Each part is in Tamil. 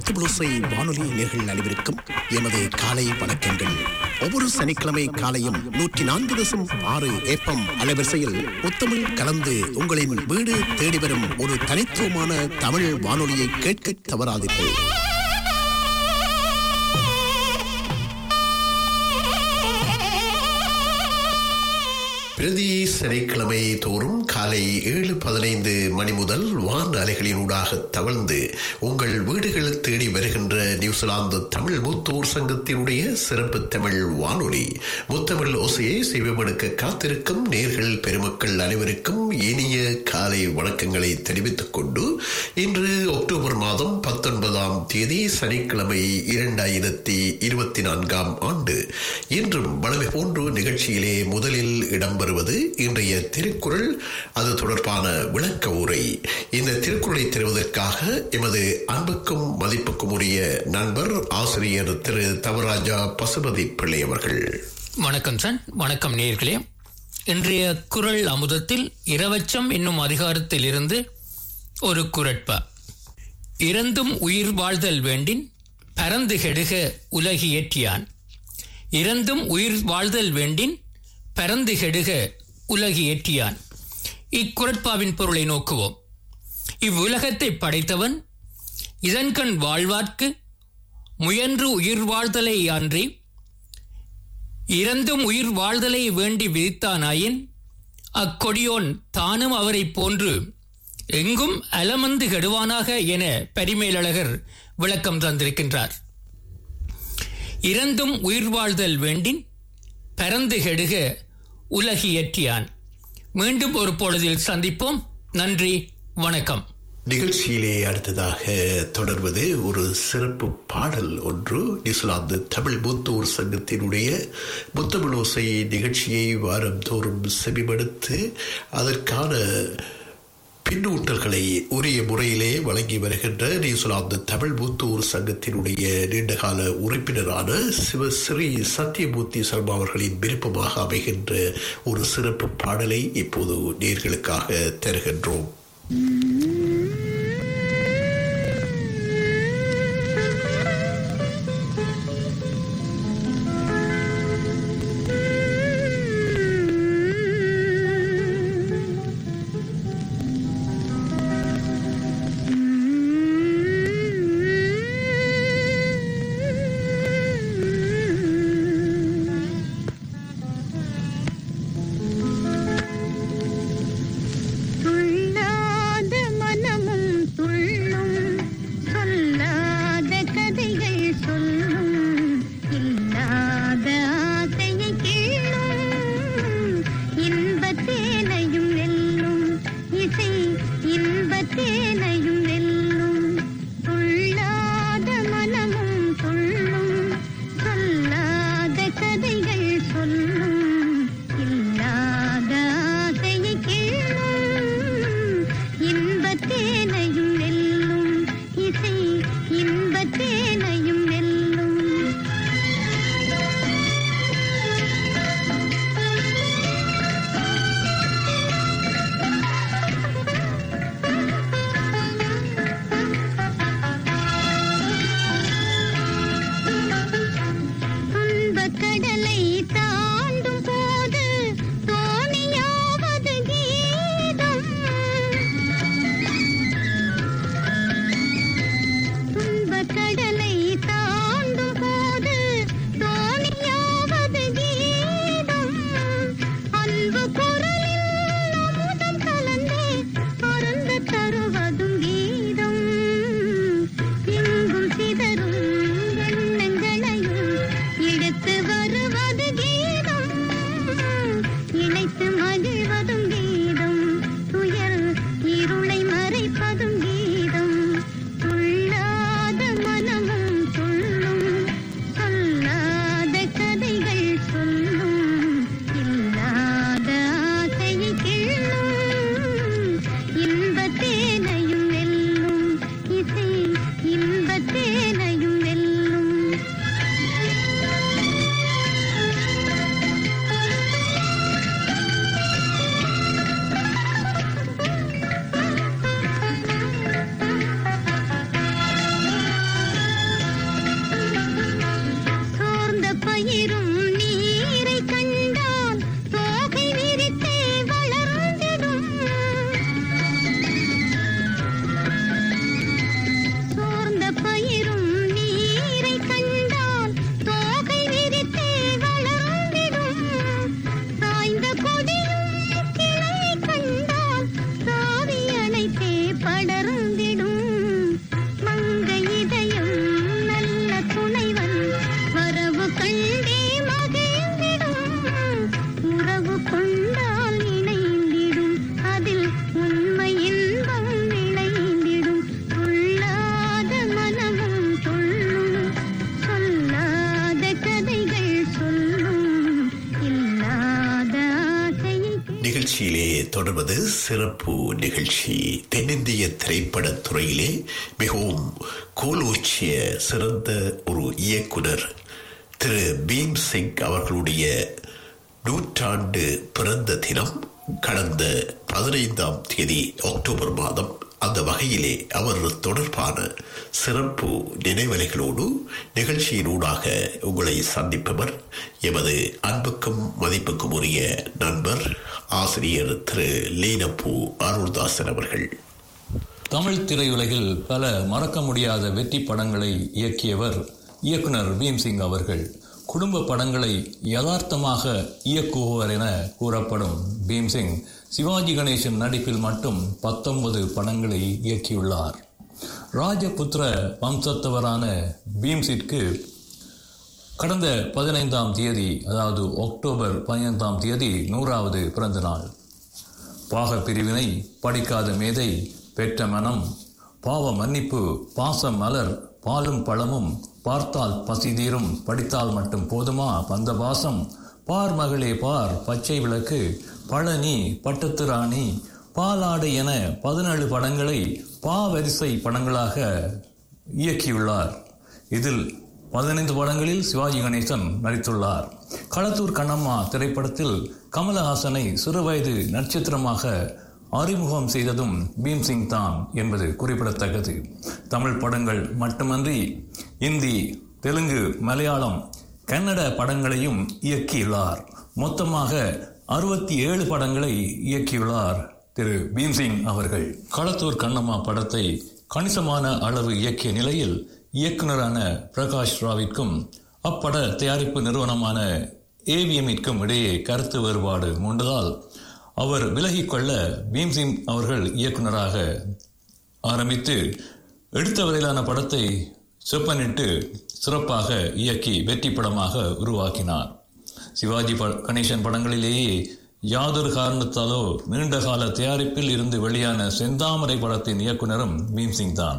முத்துபுளுசை வானொலி நேர்கள் அனைவருக்கும் எமது காலை வணக்கங்கள் ஒவ்வொரு சனிக்கிழமை காலையும் நூற்றி நான்கு தசம் ஆறு ஏப்பம் அலைவரிசையில் முத்தமிழ் கலந்து உங்களின் வீடு தேடி வரும் ஒரு தனித்துவமான தமிழ் வானொலியை கேட்க தவறாதீர்கள் பிரதி சனிக்கிழமை தோறும் காலை ஏழு பதினைந்து மணி முதல் வான் அலைகளினூடாக தவழ்ந்து உங்கள் வீடுகள் தேடி வருகின்ற நியூசிலாந்து தமிழ் மூத்தோர் சங்கத்தினுடைய சிறப்பு தமிழ் வானொலி முத்தமிழ் ஓசையை செவிமடுக்க காத்திருக்கும் நேர்கள் பெருமக்கள் அனைவருக்கும் இனிய காலை வணக்கங்களை தெரிவித்துக் கொண்டு இன்று அக்டோபர் மாதம் பத்தொன்பதாம் தேதி சனிக்கிழமை இரண்டாயிரத்தி இருபத்தி நான்காம் ஆண்டு இன்றும் வளமை போன்று நிகழ்ச்சியிலே முதலில் இடம்பெறுவது இன்றைய திருக்குறள் அது தொடர்பான விளக்க உரை இந்த திருக்குறளை தருவதற்காக எமது அன்புக்கும் மதிப்புக்கும் உரிய நண்பர் ஆசிரியர் திரு தவராஜா பசுபதி பிள்ளை அவர்கள் வணக்கம் சார் வணக்கம் நேர்களே இன்றைய குரல் அமுதத்தில் இரவச்சம் என்னும் அதிகாரத்தில் இருந்து ஒரு குரட்பா இறந்தும் உயிர் வாழ்தல் வேண்டின் பரந்து கெடுக உலகியற்றியான் இறந்தும் உயிர் வாழ்தல் வேண்டின் பரந்து கெடுக உலகியற்றியான் இக்குரட்பாவின் பொருளை நோக்குவோம் இவ்வுலகத்தை படைத்தவன் இதன்கண் வாழ்வார்க்கு முயன்று உயிர் வாழ்தலை அன்றி இறந்தும் உயிர் வாழ்தலை வேண்டி விதித்தானாயின் அக்கொடியோன் தானும் அவரைப் போன்று எங்கும் அலமந்து கெடுவானாக என பரிமேலழகர் விளக்கம் தந்திருக்கின்றார் இறந்தும் உயிர் வாழ்தல் வேண்டின் பரந்து கெடுக உலகியற்றியான் மீண்டும் ஒரு பொழுதில் சந்திப்போம் நன்றி வணக்கம் நிகழ்ச்சியிலே அடுத்ததாக தொடர்வது ஒரு சிறப்பு பாடல் ஒன்று நியூசிலாந்து தமிழ் மூத்தோர் சங்கத்தினுடைய முத்தமிழோசை நிகழ்ச்சியை வாரந்தோறும் செவிமடுத்து அதற்கான பின்னூட்டல்களை உரிய முறையிலே வழங்கி வருகின்ற நியூசிலாந்து தமிழ் மூத்தோர் சங்கத்தினுடைய நீண்டகால உறுப்பினரான சிவஸ்ரீ சத்யமூர்த்தி சர்மா அவர்களின் விருப்பமாக அமைகின்ற ஒரு சிறப்பு பாடலை இப்போது நேர்களுக்காக தருகின்றோம் துள்ளாத நிகழ்ச்சியிலே தொடர்வது சிறப்பு நிகழ்ச்சி தென்னிந்திய திரைப்படத் துறையிலே மிகவும் கோலோச்சிய சிறந்த ஒரு இயக்குனர் திரு பீம் சிங் அவர்களுடைய நூற்றாண்டு பிறந்த தினம் கடந்த பதினைந்தாம் தேதி அக்டோபர் மாதம் அந்த வகையிலே அவர் தொடர்பான சிறப்பு நினைவலைகளோடு நிகழ்ச்சியினூடாக உங்களை சந்திப்பவர் எமது அன்புக்கும் மதிப்புக்கும் உரிய நண்பர் ஆசிரியர் திரு லீனப்பூ அருள்தாசன் அவர்கள் தமிழ் திரையுலகில் பல மறக்க முடியாத வெற்றி படங்களை இயக்கியவர் இயக்குனர் பீம்சிங் அவர்கள் குடும்ப படங்களை யதார்த்தமாக இயக்குபவர் என கூறப்படும் பீம்சிங் சிவாஜி கணேசன் நடிப்பில் மட்டும் பத்தொன்பது படங்களை இயக்கியுள்ளார் ராஜபுத்திர வம்சத்தவரான பீம்சிற்கு கடந்த பதினைந்தாம் தேதி அதாவது அக்டோபர் பதினைந்தாம் தேதி நூறாவது பிறந்த நாள் பாக பிரிவினை படிக்காத மேதை பெற்ற மனம் பாவ மன்னிப்பு பாச மலர் பாலும் பழமும் பார்த்தால் பசி தீரும் படித்தால் மட்டும் போதுமா பந்த பாசம் பார் மகளே பார் பச்சை விளக்கு பழனி பட்டத்து ராணி பாலாடு என பதினேழு படங்களை பாவரிசை படங்களாக இயக்கியுள்ளார் இதில் பதினைந்து படங்களில் சிவாஜி கணேசன் நடித்துள்ளார் களத்தூர் கண்ணம்மா திரைப்படத்தில் கமலஹாசனை சிறுவயது நட்சத்திரமாக அறிமுகம் செய்ததும் பீம்சிங் தான் என்பது குறிப்பிடத்தக்கது தமிழ் படங்கள் மட்டுமன்றி இந்தி தெலுங்கு மலையாளம் கன்னட படங்களையும் இயக்கியுள்ளார் மொத்தமாக அறுபத்தி ஏழு படங்களை இயக்கியுள்ளார் திரு பீம்சிங் அவர்கள் களத்தூர் கண்ணம்மா படத்தை கணிசமான அளவு இயக்கிய நிலையில் இயக்குனரான பிரகாஷ் ராவிற்கும் அப்பட தயாரிப்பு நிறுவனமான ஏவிஎம்மிற்கும் இடையே கருத்து வேறுபாடு மூண்டதால் அவர் விலகிக்கொள்ள பீம்சிங் அவர்கள் இயக்குனராக ஆரம்பித்து எடுத்த வரையிலான படத்தை செப்பனிட்டு சிறப்பாக இயக்கி வெற்றி படமாக உருவாக்கினார் சிவாஜி ப கணேசன் படங்களிலேயே யாதொரு காரணத்தாலோ நீண்ட கால தயாரிப்பில் இருந்து வெளியான செந்தாமரை படத்தின் இயக்குனரும் பீம்சிங் தான்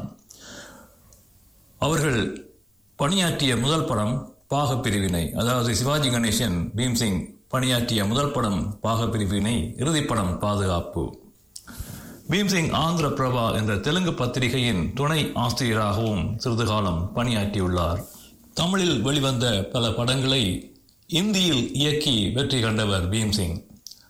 அவர்கள் பணியாற்றிய முதல் படம் பாகப்பிரிவினை அதாவது சிவாஜி கணேசன் பீம்சிங் பணியாற்றிய முதல் படம் பாகப்பிரிவினை இறுதிப்படம் பாதுகாப்பு பீம்சிங் ஆந்திர பிரபா என்ற தெலுங்கு பத்திரிகையின் துணை ஆசிரியராகவும் சிறிது காலம் பணியாற்றியுள்ளார் தமிழில் வெளிவந்த பல படங்களை இந்தியில் இயக்கி வெற்றி கண்டவர் பீம்சிங்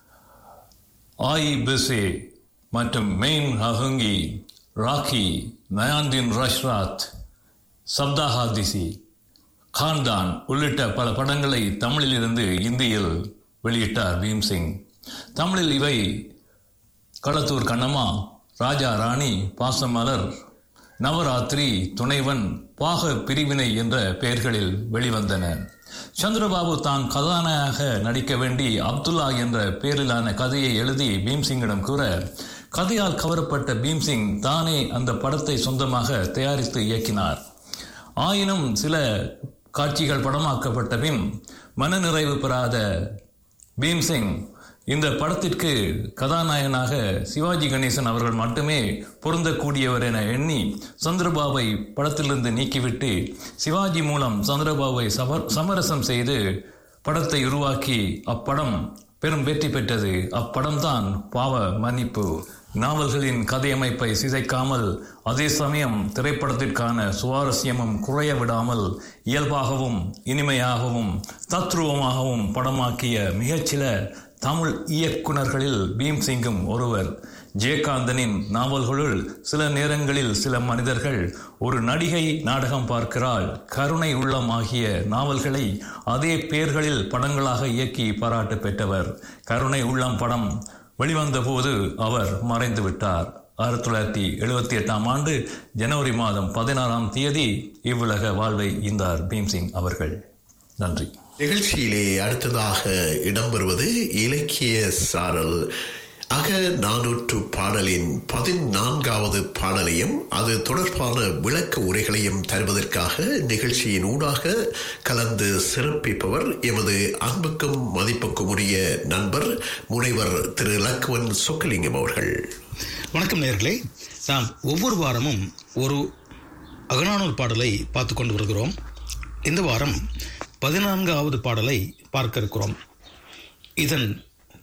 ஆய் பிசே மற்றும் மெயின் ஹஹுங்கி ராக்கி நயாந்தின் ரஷ்ராத் சப்தாஹாதிசி கான்தான் உள்ளிட்ட பல படங்களை தமிழிலிருந்து இந்தியில் வெளியிட்டார் பீம்சிங் தமிழில் இவை களத்தூர் கண்ணம்மா ராஜா ராணி பாசமலர் நவராத்திரி துணைவன் பாக பிரிவினை என்ற பெயர்களில் வெளிவந்தன சந்திரபாபு தான் கதாநாயக நடிக்க வேண்டி அப்துல்லா என்ற பெயரிலான கதையை எழுதி பீம்சிங்கிடம் கூற கதையால் கவரப்பட்ட பீம்சிங் தானே அந்த படத்தை சொந்தமாக தயாரித்து இயக்கினார் ஆயினும் சில காட்சிகள் படமாக்கப்பட்ட பின் மனநிறைவு பெறாத பீம்சிங் இந்த படத்திற்கு கதாநாயகனாக சிவாஜி கணேசன் அவர்கள் மட்டுமே பொருந்தக்கூடியவர் என எண்ணி சந்திரபாபை படத்திலிருந்து நீக்கிவிட்டு சிவாஜி மூலம் சந்திரபாபை சமர் சமரசம் செய்து படத்தை உருவாக்கி அப்படம் பெரும் வெற்றி பெற்றது அப்படம்தான் பாவ மன்னிப்பு நாவல்களின் கதையமைப்பை சிதைக்காமல் அதே சமயம் திரைப்படத்திற்கான சுவாரஸ்யமும் குறைய விடாமல் இயல்பாகவும் இனிமையாகவும் தத்ரூபமாகவும் படமாக்கிய மிகச்சில தமிழ் இயக்குனர்களில் பீம்சிங்கும் ஒருவர் ஜெயகாந்தனின் நாவல்களுள் சில நேரங்களில் சில மனிதர்கள் ஒரு நடிகை நாடகம் பார்க்கிறாள் கருணை உள்ளம் ஆகிய நாவல்களை அதே பெயர்களில் படங்களாக இயக்கி பாராட்டு பெற்றவர் கருணை உள்ளம் படம் வெளிவந்த போது அவர் மறைந்து விட்டார் ஆயிரத்தி தொள்ளாயிரத்தி எழுபத்தி எட்டாம் ஆண்டு ஜனவரி மாதம் பதினாறாம் தேதி இவ்வுலக வாழ்வை ஈந்தார் பீம்சிங் அவர்கள் நன்றி நிகழ்ச்சியிலே அடுத்ததாக இடம்பெறுவது இலக்கிய சாரல் அக நானூற்று பாடலின் பதினான்காவது பாடலையும் அது தொடர்பான விளக்க உரைகளையும் தருவதற்காக நிகழ்ச்சியின் ஊடாக கலந்து சிறப்பிப்பவர் எமது அன்புக்கும் மதிப்புக்கும் உரிய நண்பர் முனைவர் திரு லக்வன் சொக்கலிங்கம் அவர்கள் வணக்கம் நேர்களே நாம் ஒவ்வொரு வாரமும் ஒரு அகநானூர் பாடலை பார்த்து கொண்டு வருகிறோம் இந்த வாரம் பதினான்காவது பாடலை பார்க்க இருக்கிறோம் இதன்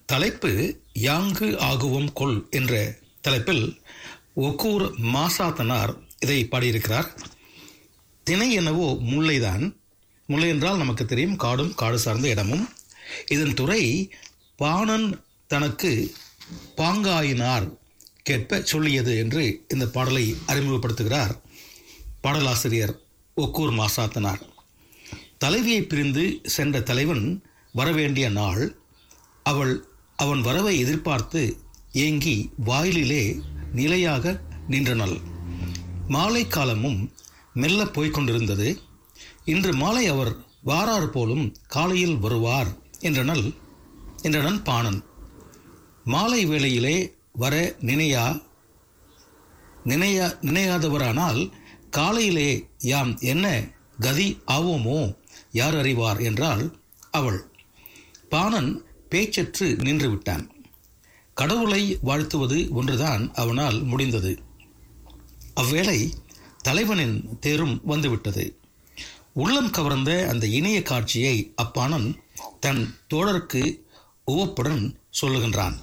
தலைப்பு யாங்கு ஆகுவோம் கொல் என்ற தலைப்பில் ஒக்கூர் மாசாத்தனார் இதை பாடியிருக்கிறார் திணை என்னவோ முல்லைதான் முல்லை என்றால் நமக்கு தெரியும் காடும் காடு சார்ந்த இடமும் இதன் துறை பாணன் தனக்கு பாங்காயினார் கேட்ப சொல்லியது என்று இந்த பாடலை அறிமுகப்படுத்துகிறார் பாடலாசிரியர் ஒக்கூர் மாசாத்தனார் தலைவியை பிரிந்து சென்ற தலைவன் வரவேண்டிய நாள் அவள் அவன் வரவை எதிர்பார்த்து ஏங்கி வாயிலிலே நிலையாக நின்றனள் மாலை காலமும் மெல்ல போய்க் கொண்டிருந்தது இன்று மாலை அவர் வாரார் போலும் காலையில் வருவார் என்றனல் என்றனன் பாணன் மாலை வேளையிலே வர நினையா நினையா நினையாதவரானால் காலையிலே யாம் என்ன கதி ஆவோமோ யார் அறிவார் என்றால் அவள் பாணன் பேச்சற்று நின்று விட்டான் கடவுளை வாழ்த்துவது ஒன்றுதான் அவனால் முடிந்தது அவ்வேளை தலைவனின் தேரும் வந்துவிட்டது உள்ளம் கவர்ந்த அந்த இணைய காட்சியை அப்பாணன் தன் தோழருக்கு உவப்புடன் சொல்லுகின்றான்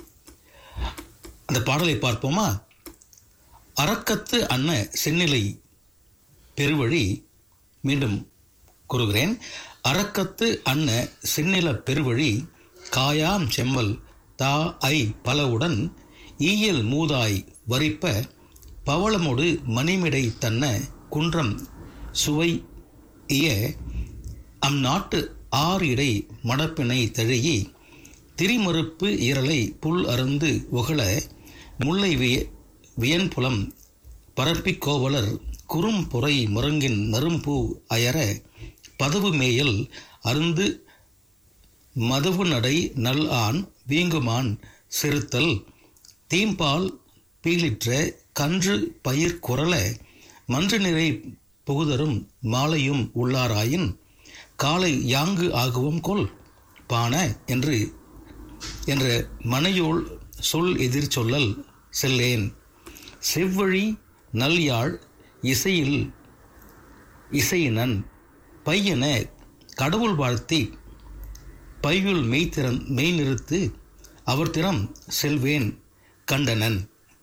அந்த பாடலை பார்ப்போமா அரக்கத்து அன்ன செந்நிலை பெருவழி மீண்டும் கூறுகிறேன் அரக்கத்து அன்ன செந்நில பெருவழி காயாம் செம்மல் தா ஐ பலவுடன் ஈயல் மூதாய் வரிப்ப பவளமொடு மணிமிடை தன்ன குன்றம் சுவை இய அந்நாட்டு ஆறு இடை மடப்பினை தழுகி திரிமறுப்பு இரலை புல் அருந்து ஒகழ முல்லை விய வியன்புலம் பரப்பிக் கோவலர் குறும் பொறை முருங்கின் நறும்பூ அயர பதவு மேயல் அருந்து மதவு நடை நல் ஆண் வீங்குமான் செருத்தல் தீம்பால் பீலிற்ற கன்று பயிர் குரல மன்று நிறை புகுதரும் மாலையும் உள்ளாராயின் காலை யாங்கு ஆகுவோம் கொல் பான என்று என்ற மனையோள் சொல் எதிர் சொல்லல் செல்லேன் செவ்வழி நல்யாழ் இசையில் இசையினன் பையன கடவுள் வாழ்த்தி பையுள் மெய்த்திறன் மெய் நிறுத்து அவர் திறம் செல்வேன் கண்டனன்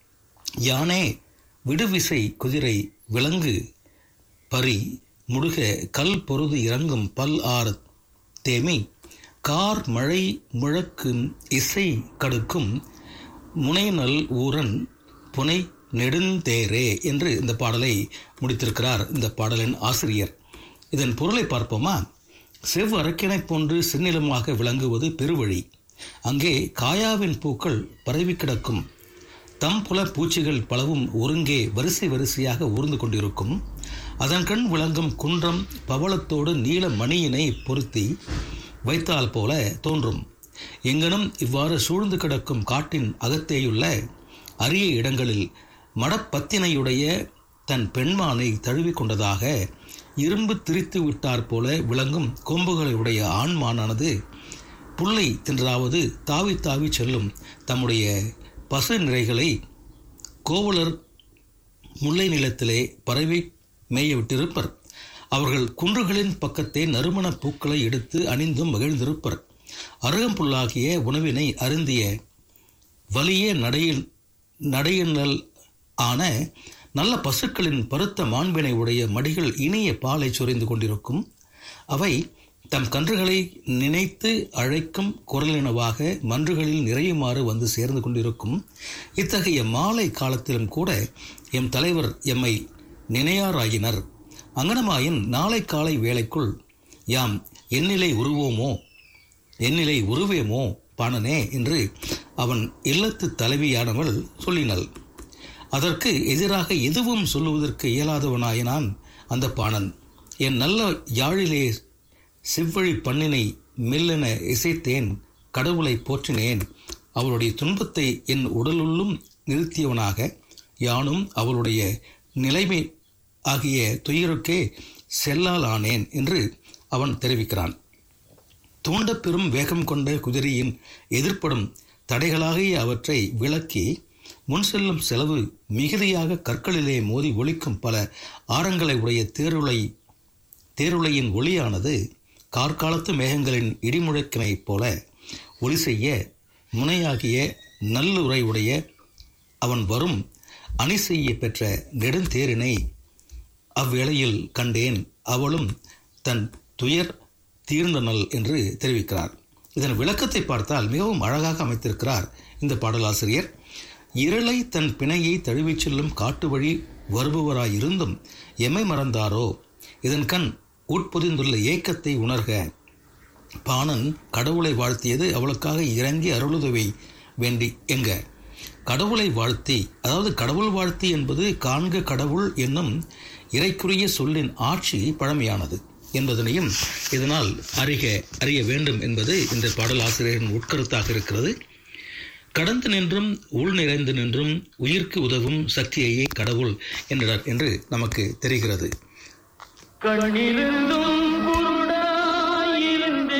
யானே விடுவிசை குதிரை விலங்கு பரி முடுக கல் பொருது இறங்கும் பல் ஆர் தேமி கார் மழை முழக்கும் இசை கடுக்கும் முனைநல் ஊரன் புனை நெடுந்தேரே என்று இந்த பாடலை முடித்திருக்கிறார் இந்த பாடலின் ஆசிரியர் இதன் பொருளை பார்ப்போமா செவ்வரக்கினை போன்று சின்னிலமாக விளங்குவது பெருவழி அங்கே காயாவின் பூக்கள் பரவி கிடக்கும் தம்புல பூச்சிகள் பலவும் ஒருங்கே வரிசை வரிசையாக ஊர்ந்து கொண்டிருக்கும் அதன் கண் விளங்கும் குன்றம் பவளத்தோடு நீல மணியினை பொருத்தி வைத்தால் போல தோன்றும் எங்கனும் இவ்வாறு சூழ்ந்து கிடக்கும் காட்டின் அகத்தேயுள்ள அரிய இடங்களில் மடப்பத்தினையுடைய தன் பெண்மானை தழுவிக் கொண்டதாக இரும்பு திரித்து விட்டார் போல விளங்கும் கொம்புகளுடைய ஆண்மானானது புல்லை தின்றாவது தாவி தாவி செல்லும் தம்முடைய பசு நிறைகளை கோவலர் முல்லை நிலத்திலே பரவி மேய விட்டிருப்பர் அவர்கள் குன்றுகளின் பக்கத்தே நறுமண பூக்களை எடுத்து அணிந்தும் மகிழ்ந்திருப்பர் அருகம்புல்லாகிய உணவினை அருந்திய வலிய நடையில் நடையனல் ஆன நல்ல பசுக்களின் பருத்த மாண்பினை உடைய மடிகள் இனிய பாலை சொரிந்து கொண்டிருக்கும் அவை தம் கன்றுகளை நினைத்து அழைக்கும் குரலினவாக மன்றுகளில் நிறையுமாறு வந்து சேர்ந்து கொண்டிருக்கும் இத்தகைய மாலை காலத்திலும் கூட எம் தலைவர் எம்மை நினையாராயினர் அங்கனமாயின் நாளை காலை வேளைக்குள் யாம் எண்ணிலை உருவோமோ எண்ணிலை உருவேமோ பாணனே என்று அவன் இல்லத்து தலைவியானவள் சொல்லினள் அதற்கு எதிராக எதுவும் சொல்லுவதற்கு இயலாதவனாயினான் அந்த பாணன் என் நல்ல யாழிலே செவ்வழி பண்ணினை மெல்லென இசைத்தேன் கடவுளை போற்றினேன் அவளுடைய துன்பத்தை என் உடலுள்ளும் நிறுத்தியவனாக யானும் அவளுடைய நிலைமை ஆகிய துயருக்கே செல்லால் ஆனேன் என்று அவன் தெரிவிக்கிறான் தூண்டப் பெறும் வேகம் கொண்ட குதிரையின் எதிர்ப்படும் தடைகளாகிய அவற்றை விளக்கி முன் செல்லும் செலவு மிகுதியாக கற்களிலே மோதி ஒலிக்கும் பல ஆரங்களை உடைய தேருளை தேருளையின் ஒளியானது கார்காலத்து மேகங்களின் இடிமுழக்கினைப் போல ஒளி செய்ய முனையாகிய நல்லுரை உடைய அவன் வரும் அணி செய்ய பெற்ற நெடுந்தேரினை அவ்வேளையில் கண்டேன் அவளும் தன் துயர் தீர்ந்தனள் என்று தெரிவிக்கிறார் இதன் விளக்கத்தை பார்த்தால் மிகவும் அழகாக அமைத்திருக்கிறார் இந்த பாடலாசிரியர் இருளை தன் பிணையை தழுவிச் செல்லும் காட்டு வழி வருபவராயிருந்தும் எமை மறந்தாரோ இதன் கண் உட்பொதிந்துள்ள ஏக்கத்தை உணர்க பாணன் கடவுளை வாழ்த்தியது அவளுக்காக இறங்கி அருளுதவி வேண்டி எங்க கடவுளை வாழ்த்தி அதாவது கடவுள் வாழ்த்தி என்பது காண்க கடவுள் என்னும் இறைக்குரிய சொல்லின் ஆட்சி பழமையானது என்பதனையும் இதனால் அறிக அறிய வேண்டும் என்பது இந்த பாடல் ஆசிரியரின் உட்கருத்தாக இருக்கிறது கடந்து நின்றும் உள் நிறைந்து நின்றும் உயிர்க்கு உதவும் சக்தியையே கடவுள் என்றார் என்று நமக்கு தெரிகிறது கண்ணிருந்தும் குருடாயிருந்து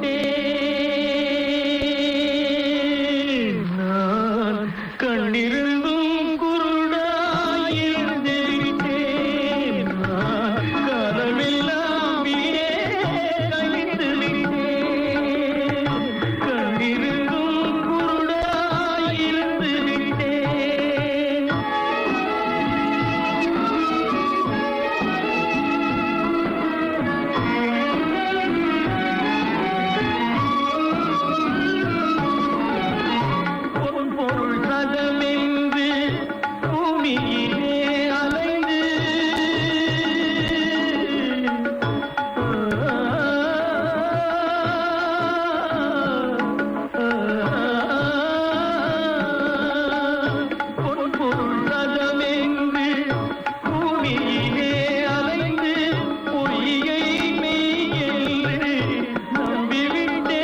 விட்டேன் நான் கண்ணிருந்தும் குருடாயிருந்து விட்டேன் நான் காலமெல்லாம் வீணே கழித்து விட்டேன் கண்ணிருந்தும் குருடாயிருந்து விட்டேன் பொன் பொருள் சதமென்று பூமியிலே அலைந்து பொன் பொருள் சதமென்று பூமியிலே அலைந்து பொய்யை மெய் என்று நம்பிவிட்டேன்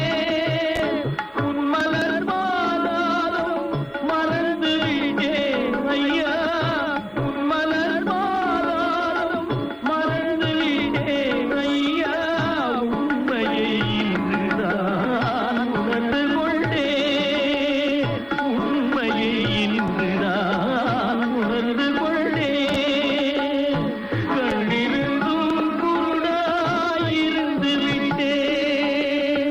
உன் மலர் மாதாரம் மறந்து விட்டேன் ஐயா உன் மலர் மாதாரம் மறந்து விட்டேன் ஐயா உண்மையை இன்றுதான் உணர்ந்து கொண்டேன் உண்மையை இன்றுதான் உணர்ந்து கொண்டேன் கண்டிருந்தும் குருடாயிருந்து விட்டேன்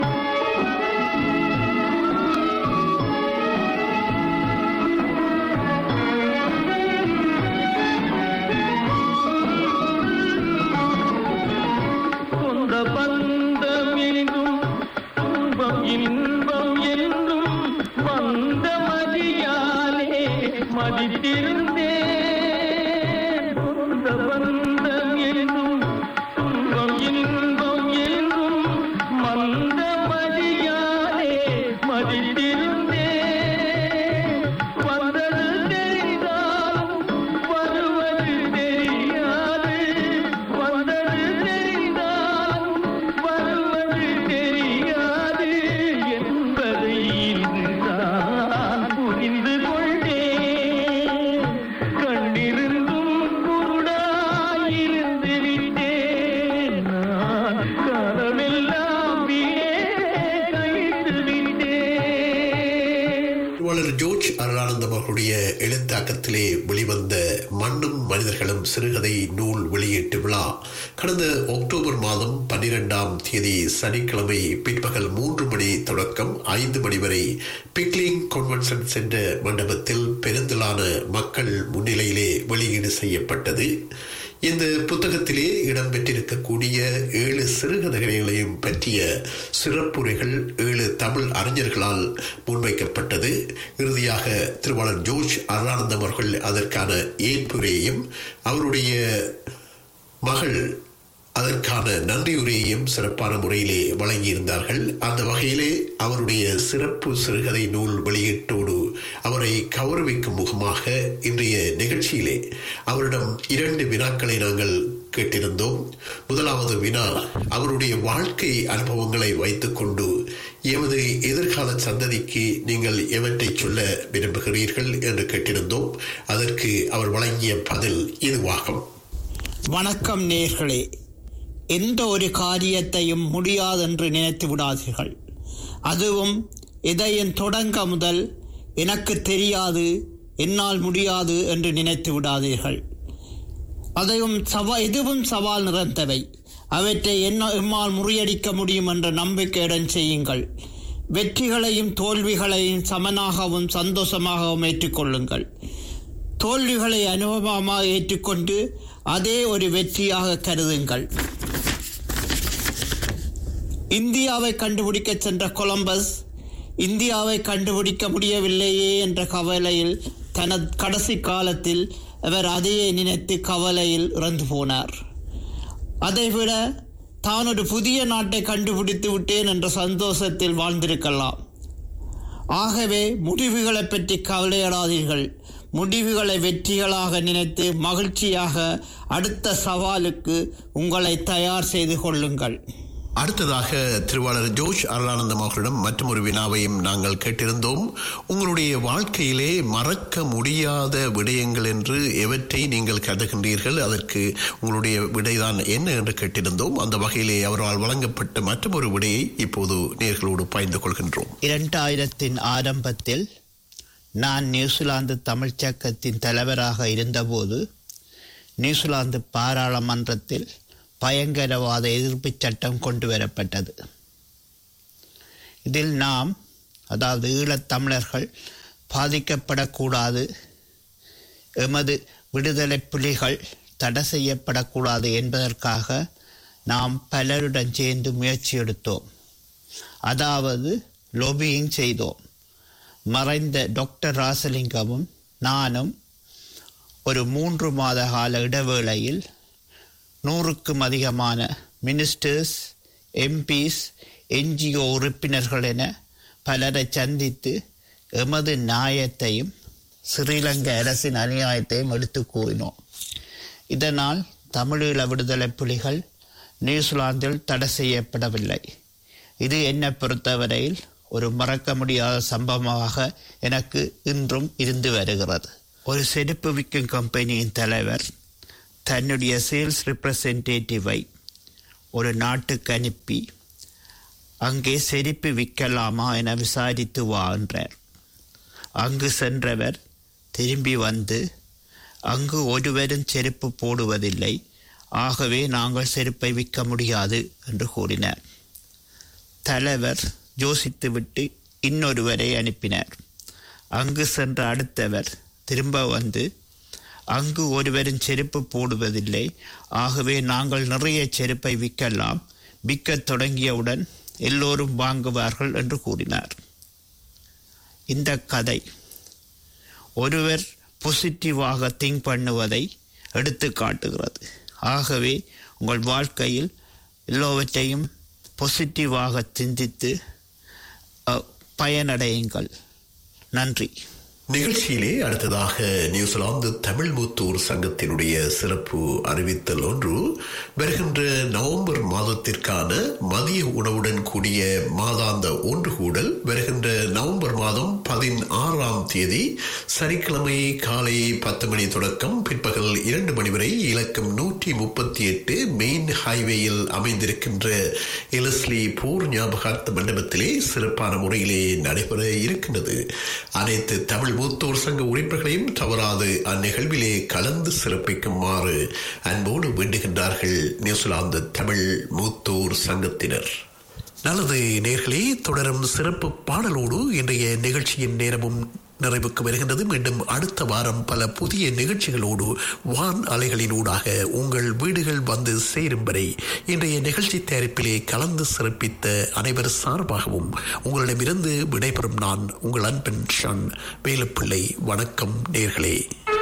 சொந்த பந்தம் என்றும் துன்பம் இன்பம் என்றும் வந்த மதியாலே மதித்திருந்தேன் சொந்த பந்தம் என்றும் துன்பம் இன்பம் என்றும் மந்த மதியாலே மதித்திருந்தேன் வந்தது தெரிந்தாலும் வருவது தெரியாது வந்தது தெரிந்தாலும் வருவது தெரியாது என்பதை இன்றுதான் புரிந்து கொண்டேன் கண்டிருந்தும் குருடாயிருந்து விட்டேன் நான் காலமெல்லாம் வீணே கழித்து விட்டேன் திருவாளர் ஜோர்ஜ் அருளானந்தம் அவர்களுடைய எழுத்தாக்கத்திலே வெளிவந்த மண்ணும் மனிதர்களும் சிறுகதை நூல் வெளியீட்டு விழா கடந்த அக்டோபர் மாதம் பன்னிரெண்டாம் தேதி சனிக்கிழமை பிற்பகல் மூன்று மணி தொடக்கம் ஐந்து மணி வரை பிக்லிங் கன்வென்ஷன் சென்ற மண்டபத்தில் பெருந்திலான மக்கள் முன்னிலையிலே வெளியீடு செய்யப்பட்டது இந்த புத்தகத்திலே இடம்பெற்றிருக்கக்கூடிய ஏழு சிறுகதைகளையும் பற்றிய சிறப்புரைகள் ஏழு தமிழ் அறிஞர்களால் முன்வைக்கப்பட்டது இறுதியாக திருவாளர் ஜோர்ஜ் அருளானந்தம் அவர்கள் அதற்கான ஏற்புரையையும் அவருடைய மகள் அதற்கான நன்றியுரையையும் சிறப்பான முறையிலே வழங்கியிருந்தார்கள் அந்த வகையிலே அவருடைய சிறப்பு சிறுகதை நூல் வெளியீட்டோடு அவரை கௌரவிக்கும் முகமாக இன்றைய நிகழ்ச்சியிலே அவரிடம் இரண்டு வினாக்களை நாங்கள் கேட்டிருந்தோம் முதலாவது வினா அவருடைய வாழ்க்கை அனுபவங்களை வைத்துக்கொண்டு எமது எதிர்கால சந்ததிக்கு நீங்கள் எவற்றை சொல்ல விரும்புகிறீர்கள் என்று கேட்டிருந்தோம் அதற்கு அவர் வழங்கிய பதில் இதுவாகும் வணக்கம் நேர்களே எந்த ஒரு காரியத்தையும் முடியாதென்று நினைத்து விடாதீர்கள் அதுவும் இதையின் தொடங்க முதல் எனக்கு தெரியாது என்னால் முடியாது என்று நினைத்து விடாதீர்கள் அதையும் சவா எதுவும் சவால் நிறைந்தவை அவற்றை என்ன எம்மால் முறியடிக்க முடியும் என்ற நம்பிக்கையுடன் செய்யுங்கள் வெற்றிகளையும் தோல்விகளையும் சமனாகவும் சந்தோஷமாகவும் ஏற்றுக்கொள்ளுங்கள் தோல்விகளை அனுபவமாக ஏற்றுக்கொண்டு அதே ஒரு வெற்றியாக கருதுங்கள் இந்தியாவை கண்டுபிடிக்க சென்ற கொலம்பஸ் இந்தியாவை கண்டுபிடிக்க முடியவில்லையே என்ற கவலையில் தனது கடைசி காலத்தில் அவர் அதையே நினைத்து கவலையில் இறந்து போனார் அதைவிட தான் ஒரு புதிய நாட்டை கண்டுபிடித்து விட்டேன் என்ற சந்தோஷத்தில் வாழ்ந்திருக்கலாம் ஆகவே முடிவுகளை பற்றி கவலையடாதீர்கள் முடிவுகளை வெற்றிகளாக நினைத்து மகிழ்ச்சியாக அடுத்த சவாலுக்கு உங்களை தயார் செய்து கொள்ளுங்கள் அடுத்ததாக திருவாளர் ஜோஷ் அருளானந்தம் அவர்களிடம் மற்றொரு வினாவையும் நாங்கள் கேட்டிருந்தோம் உங்களுடைய வாழ்க்கையிலே மறக்க முடியாத விடயங்கள் என்று எவற்றை நீங்கள் கருதுகின்றீர்கள் அதற்கு உங்களுடைய விடைதான் என்ன என்று கேட்டிருந்தோம் அந்த வகையிலே அவரால் வழங்கப்பட்ட மற்றொரு விடையை இப்போது நேர்களோடு பகிர்ந்து கொள்கின்றோம் இரண்டாயிரத்தின் ஆரம்பத்தில் நான் நியூசிலாந்து தமிழ்ச் சங்கத்தின் தலைவராக இருந்தபோது நியூசிலாந்து பாராளுமன்றத்தில் பயங்கரவாத எதிர்ப்புச் சட்டம் கொண்டு வரப்பட்டது இதில் நாம் அதாவது ஈழத்தமிழர்கள் பாதிக்கப்படக்கூடாது எமது விடுதலை புலிகள் தடை செய்யப்படக்கூடாது என்பதற்காக நாம் பலருடன் சேர்ந்து முயற்சி எடுத்தோம் அதாவது லொபியிங் செய்தோம் மறைந்த டாக்டர் ராசலிங்கமும் நானும் ஒரு மூன்று மாத கால இடைவேளையில் நூறுக்கும் அதிகமான மினிஸ்டர்ஸ் எம்பிஸ் என்ஜிஓ உறுப்பினர்கள் என பலரை சந்தித்து எமது நியாயத்தையும் ஸ்ரீலங்கா அரசின் அநியாயத்தையும் எடுத்து கூறினோம் இதனால் தமிழீழ விடுதலை புலிகள் நியூசிலாந்தில் தடை செய்யப்படவில்லை இது என்னை பொறுத்தவரையில் ஒரு மறக்க முடியாத சம்பவமாக எனக்கு இன்றும் இருந்து வருகிறது ஒரு செருப்பு விற்கும் கம்பெனியின் தலைவர் தன்னுடைய சேல்ஸ் ரெப்ரசன்டேட்டிவை ஒரு நாட்டுக்கு அனுப்பி அங்கே செருப்பு விற்கலாமா என விசாரித்து வா என்றார் அங்கு சென்றவர் திரும்பி வந்து அங்கு ஒருவரும் செருப்பு போடுவதில்லை ஆகவே நாங்கள் செருப்பை விற்க முடியாது என்று கூறினார் தலைவர் யோசித்துவிட்டு இன்னொருவரை அனுப்பினார் அங்கு சென்ற அடுத்தவர் திரும்ப வந்து அங்கு ஒருவரும் செருப்பு போடுவதில்லை ஆகவே நாங்கள் நிறைய செருப்பை விற்கலாம் விற்கத் தொடங்கியவுடன் எல்லோரும் வாங்குவார்கள் என்று கூறினார் இந்த கதை ஒருவர் பாசிட்டிவாக திங்க் பண்ணுவதை எடுத்து காட்டுகிறது ஆகவே உங்கள் வாழ்க்கையில் எல்லோவற்றையும் பாசிட்டிவாக சிந்தித்து அஹ், பயனடையுங்கள் நன்றி நிகழ்ச்சியிலே அடுத்ததாக நியூசிலாந்து தமிழ் மூத்தூர் சங்கத்தினுடைய சிறப்பு அறிவித்தல் ஒன்று வருகின்ற நவம்பர் மாதத்திற்கான மதிய உணவுடன் கூடிய மாதாந்த ஒன்று கூடல் வருகின்ற நவம்பர் மாதம் பதினாறாம் தேதி சனிக்கிழமை காலை பத்து மணி தொடக்கம் பிற்பகல் இரண்டு மணி வரை இலக்கம் நூற்றி முப்பத்தி எட்டு மெயின் ஹைவேயில் அமைந்திருக்கின்ற எலஸ்லி போர் ஞாபகார்த்த மண்டபத்திலே சிறப்பான முறையிலே நடைபெற இருக்கின்றது அனைத்து தமிழ் மூத்தோர் சங்க உறுப்பினர்களையும் தவறாது அந்நிகழ்விலே கலந்து சிறப்பிக்குமாறு அன்போடு வேண்டுகின்றார்கள் நியூசிலாந்து தமிழ் மூத்தோர் சங்கத்தினர் நல்லது நேர்களே தொடரும் சிறப்பு பாடலோடு இன்றைய நிகழ்ச்சியின் நேரமும் நிறைவுக்கு வருகின்றது மீண்டும் அடுத்த வாரம் பல புதிய நிகழ்ச்சிகளோடு வான் அலைகளினூடாக உங்கள் வீடுகள் வந்து சேரும் வரை இன்றைய நிகழ்ச்சி தயாரிப்பிலே கலந்து சிறப்பித்த அனைவர் சார்பாகவும் உங்களிடமிருந்து விடைபெறும் நான் உங்கள் அன்பன் ஷான் வேலுப்பிள்ளை வணக்கம் நேர்களே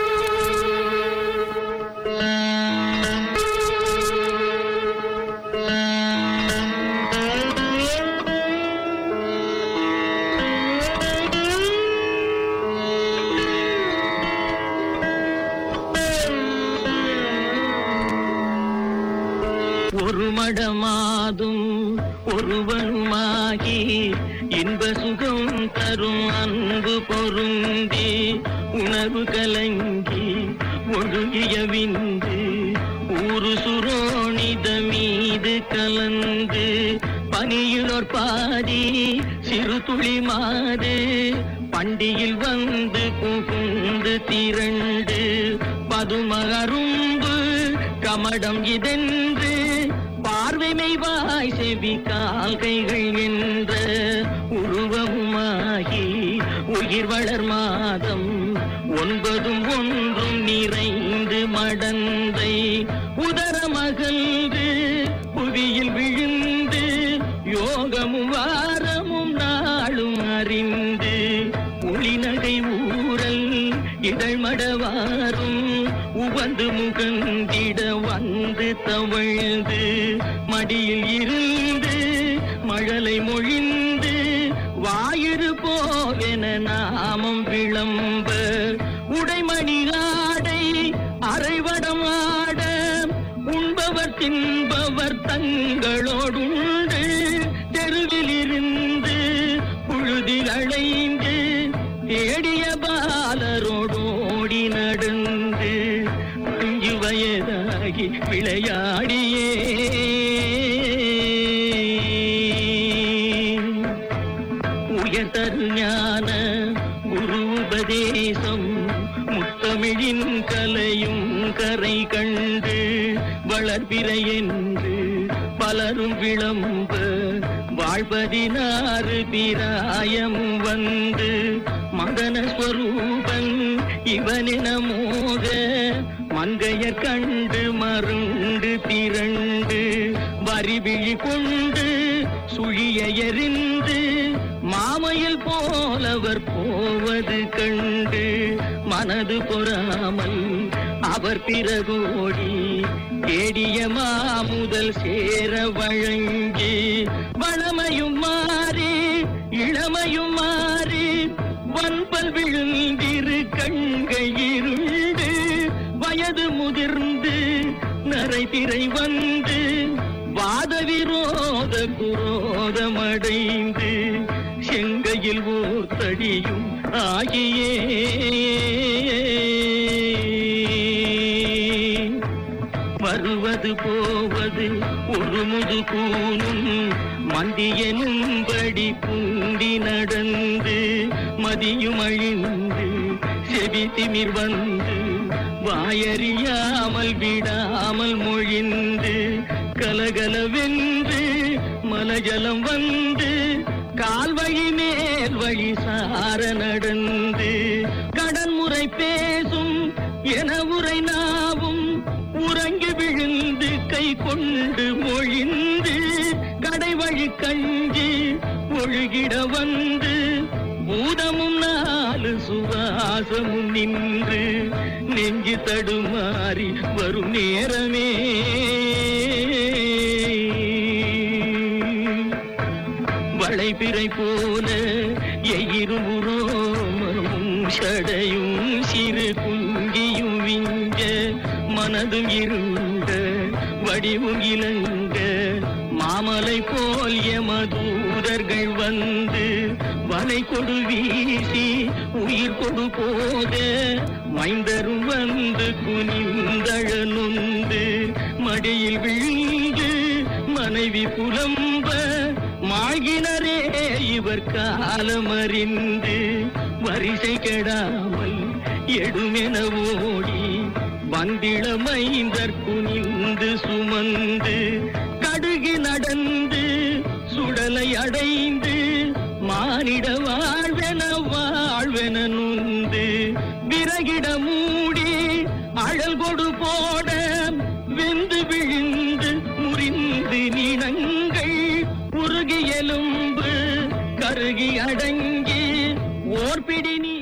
ஒரு மடமாதும் ஒருவனுமாகி இன்ப சுகம் தரும் அன்பு பொருந்தி உணர்வு கலங்கி ஒழுகிய விந்து ஊரு சுரோணித மீது கலந்து பனியுளோர் பாதி சிறு துளி மாது பண்டியில் வந்து புகுந்து திரண்டு பதும அரும்பு கமடம் இதென்று பார்வை மெய்வாய் செவி கால் கைகள் என்ற உருவமுமாகி உயிர் வளர் மாதம் ஒன்பதும் ஒன்றும் நிறைந்து மடந்தை உதரமகன்று புவியில் விழுந்து யோகமும் வாரமும் நாளும் அறிந்து ஒளிநகை ஊரல் இதழ்மடவாரும் உவந்து முகந்திட வந்து தவழ்ந்து மடியில் இருந்து மழலை மொழிந்து வாயிறு போவென நாமம் விளம்ப உடைமணி ஆடை அரைவடம் ஆட உண்பவர் தின்பவர் தங்களோடுண்டு தெருவில் இருந்து புழுதில் அடைந்து தேடிய பாலரோடோடி நடந்து அஞ்சு வயதாகி விளையாடியே உயர்தரு ஞான குரு உபதேசம் முத்தமிழின் கலையும் கரை கண்டு வளர்பிறை என்று பலரும் விளம்ப வாழ்வதினாறு பிராயம் வந்து மதன ஸ்வரூபன் இவனென மோக மங்கையர் கண்டு மருண்டு திரண்டு வரிவிழி கொண்டு சுழிய எறிந்து மாமையில் போலவர் போவது கண்டு மனது பொறாமல் அவர் பிறகோடி தேடிய மாமுதல் சேர வழங்கி வளமையும் மாறி இளமையும் மாறி வன்பல் விழுந்திரு கண்கள் இருண்டு வயது முதிர்ந்து நரை திரை வந்து வாத விரோத குரோதமடைந்து செங்கையில் ஓர் தடியும் ஆகியே வருவது போவது ஒரு முது கூனும் மந்தியனும்படி பூண்டி நடந்து மதியும் அழிந்து செவி திமிர் வந்து வாயறியாமல் விடாமல் மொழிந்து கலகலவென்று மலஜலம் வந்து கால் வழி மேல் வழி சார நடந்து கடன்முறை பேசும் என உரை நாவும் உறங்கி விழுந்து கை கொண்டு மொழிந்து கடை வழி கஞ்சி ஒழுகிட வந்து பூதமும் நாலு சுவாசமும் நின்று நெஞ்சு தடுமாறி வரும் நேரமே வளைபிறை போல எயிரும் உரோமமும் சடையும் சிறு குங்கியும் விங்க மனதும் இருண்ட வடிவும் இலங்க மாமலை போல் எமதூதர்கள் வந்து வலை கொடு வீசி உயிர் கொடு போத மைந்தரும் வந்து குனிந்தழ நொந்து மடியில் விழுந்து மனைவி புலம்ப மாகினரே இவர் காலமறிந்து வரிசை கெடாமல் எடுமென ஓடி வந்திள மைந்தர் குனிந்து சுமந்து கடுகு நடந்து சுடலை அடைந்து மானிட வாழ்வென வாழ்வென நுந்து விறகிட மூடி அழல் கொடு போட வெந்து விழுந்து முறிந்து நீனங்கள் உருகி எலும்பு கருகி அடங்கி ஓர்பிடி நீ